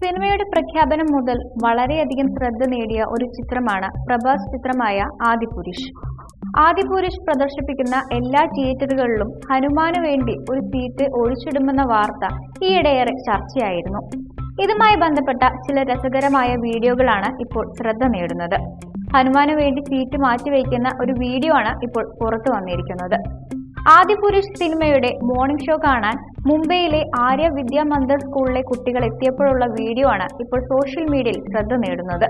സിനിമയുടെ പ്രഖ്യാപനം മുതൽ വളരെയധികം ശ്രദ്ധ നേടിയ ഒരു ചിത്രമാണ് പ്രഭാസ് ചിത്രമായ ആദിപുരുഷ് ആദിപുരുഷ് പ്രദർശിപ്പിക്കുന്ന എല്ലാ തിയേറ്ററുകളിലും ഹനുമാന് വേണ്ടി ഒരു സീറ്റ് ഒഴിച്ചിടുമെന്ന വാർത്ത ഈയിടെയേറെ ചർച്ചയായിരുന്നു ഇതുമായി ബന്ധപ്പെട്ട ചില രസകരമായ വീഡിയോകളാണ് ഇപ്പോൾ ശ്രദ്ധ നേടുന്നത് ഹനുമാന് വേണ്ടി സീറ്റ് മാറ്റിവെക്കുന്ന ഒരു വീഡിയോ ആണ് ഇപ്പോൾ പുറത്തു വന്നിരിക്കുന്നത് ആദിപുരുഷ് സിനിമയുടെ മോർണിംഗ് ഷോ കാണാൻ മുംബൈയിലെ ആര്യ വിദ്യാ മന്ദിർ സ്കൂളിലെ കുട്ടികൾ എത്തിയപ്പോഴുള്ള വീഡിയോ ആണ് ഇപ്പോൾ സോഷ്യൽ മീഡിയയിൽ ശ്രദ്ധ നേടുന്നത്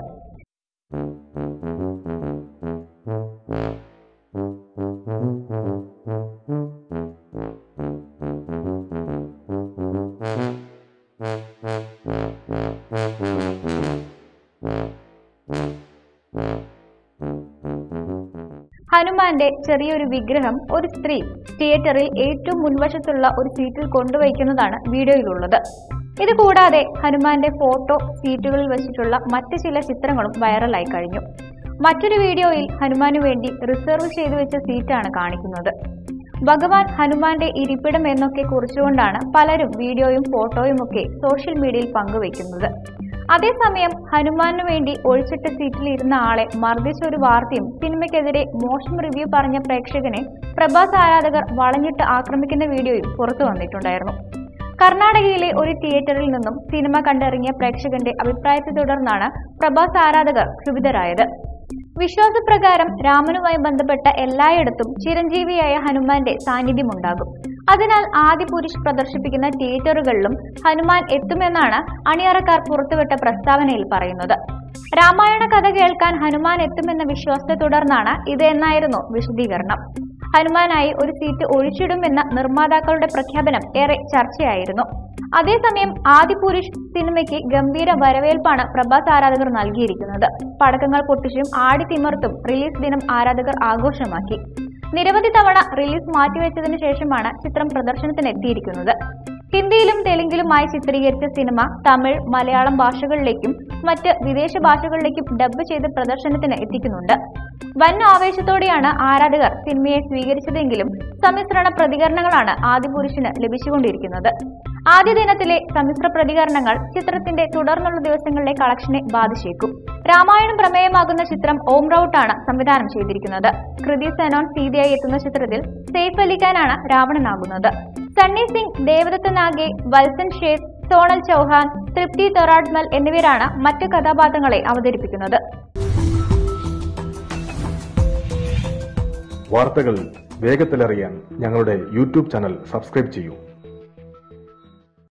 ഹനുമാന്റെ ചെറിയൊരു വിഗ്രഹം ഒരു സ്ത്രീ തിയേറ്ററിൽ ഏറ്റവും മുൻവശത്തുള്ള ഒരു സീറ്റിൽ കൊണ്ടുവയ്ക്കുന്നതാണ് വീഡിയോയിലുള്ളത് ഇത് കൂടാതെ ഹനുമാന്റെ ഫോട്ടോ സീറ്റുകളിൽ വെച്ചിട്ടുള്ള മറ്റ് ചില ചിത്രങ്ങളും വൈറലായി കഴിഞ്ഞു മറ്റൊരു വീഡിയോയിൽ ഹനുമാനു വേണ്ടി റിസർവ് ചെയ്തു വെച്ച സീറ്റാണ് കാണിക്കുന്നത് ഭഗവാൻ ഹനുമാന്റെ ഇരിപ്പിടം എന്നൊക്കെ കുറിച്ചുകൊണ്ടാണ് പലരും വീഡിയോയും ഫോട്ടോയും ഒക്കെ സോഷ്യൽ മീഡിയയിൽ പങ്കുവയ്ക്കുന്നത് അതേസമയം ഹനുമാനു വേണ്ടി ഒഴിച്ചിട്ട സീറ്റിൽ ഇരുന്ന ആളെ മർദ്ദിച്ച ഒരു വാർത്തയും സിനിമയ്ക്കെതിരെ മോശം റിവ്യൂ പറഞ്ഞ പ്രേക്ഷകനെ പ്രഭാസ് ആരാധകർ വളഞ്ഞിട്ട് ആക്രമിക്കുന്ന വീഡിയോയും പുറത്തു വന്നിട്ടുണ്ടായിരുന്നു കർണാടകയിലെ ഒരു തിയേറ്ററിൽ നിന്നും സിനിമ കണ്ടിറങ്ങിയ പ്രേക്ഷകന്റെ അഭിപ്രായത്തെ തുടർന്നാണ് പ്രഭാസ് ആരാധകർ ക്ഷുഭിതരായത് വിശ്വാസപ്രകാരം രാമനുമായി ബന്ധപ്പെട്ട എല്ലായിടത്തും ചിരഞ്ജീവിയായ ഹനുമാന്റെ സാന്നിധ്യമുണ്ടാകും അതിനാൽ ആദിപുരുഷ് പ്രദർശിപ്പിക്കുന്ന തിയേറ്ററുകളിലും ഹനുമാൻ എത്തുമെന്നാണ് അണിയറക്കാർ പുറത്തുവിട്ട പ്രസ്താവനയിൽ പറയുന്നത് രാമായണ കഥ കേൾക്കാൻ ഹനുമാൻ എത്തുമെന്ന വിശ്വാസത്തെ തുടർന്നാണ് ഇത് എന്നായിരുന്നു വിശദീകരണം ഹനുമാനായി ഒരു സീറ്റ് ഒഴിച്ചിടുമെന്ന നിർമ്മാതാക്കളുടെ പ്രഖ്യാപനം ഏറെ ചർച്ചയായിരുന്നു അതേസമയം ആദിപുരുഷ് സിനിമയ്ക്ക് ഗംഭീര വരവേൽപ്പാണ് പ്രഭാസ് ആരാധകർ നൽകിയിരിക്കുന്നത് പടക്കങ്ങൾ പൊട്ടിച്ചും ആടിത്തിമർത്തും റിലീസ് ദിനം ആരാധകർ ആഘോഷമാക്കി നിരവധി തവണ റിലീസ് മാറ്റിവെച്ചതിനു ശേഷമാണ് ചിത്രം പ്രദർശനത്തിന് എത്തിയിരിക്കുന്നത് ഹിന്ദിയിലും തെലുങ്കിലുമായി ചിത്രീകരിച്ച സിനിമ തമിഴ് മലയാളം ഭാഷകളിലേക്കും മറ്റ് വിദേശ ഭാഷകളിലേക്കും ഡബ് ചെയ്ത് പ്രദർശനത്തിന് എത്തിക്കുന്നുണ്ട് വൻ ആവേശത്തോടെയാണ് ആരാധകർ സിനിമയെ സ്വീകരിച്ചതെങ്കിലും സമ്മിശ്രണ പ്രതികരണങ്ങളാണ് ആദിപുരുഷന് ലഭിച്ചുകൊണ്ടിരിക്കുന്നത് ആദ്യ ദിനത്തിലെ സമ്മിശ്ര പ്രതികരണങ്ങൾ ചിത്രത്തിന്റെ തുടർന്നുള്ള ദിവസങ്ങളിലെ കളക്ഷനെ ബാധിച്ചേക്കും രാമായണം പ്രമേയമാകുന്ന ചിത്രം ഓം റൌട്ടാണ് സംവിധാനം ചെയ്തിരിക്കുന്നത് കൃതി സനോൺ സീതയായി എത്തുന്ന ചിത്രത്തിൽ സെയ്ഫ് അലി ഖാനാണ് രാവണനാകുന്നത് സണ്ണി സിംഗ് ദേവദത്ത നാഗെ വത്സൻ ഷേഖ് സോണൽ ചൗഹാൻ തൃപ്തി തൊറാഡ്മൽ എന്നിവരാണ് മറ്റ് കഥാപാത്രങ്ങളെ അവതരിപ്പിക്കുന്നത് വാർത്തകൾ വേഗത്തിലറിയാൻ ഞങ്ങളുടെ യൂട്യൂബ് ചാനൽ സബ്സ്ക്രൈബ് ചെയ്യൂ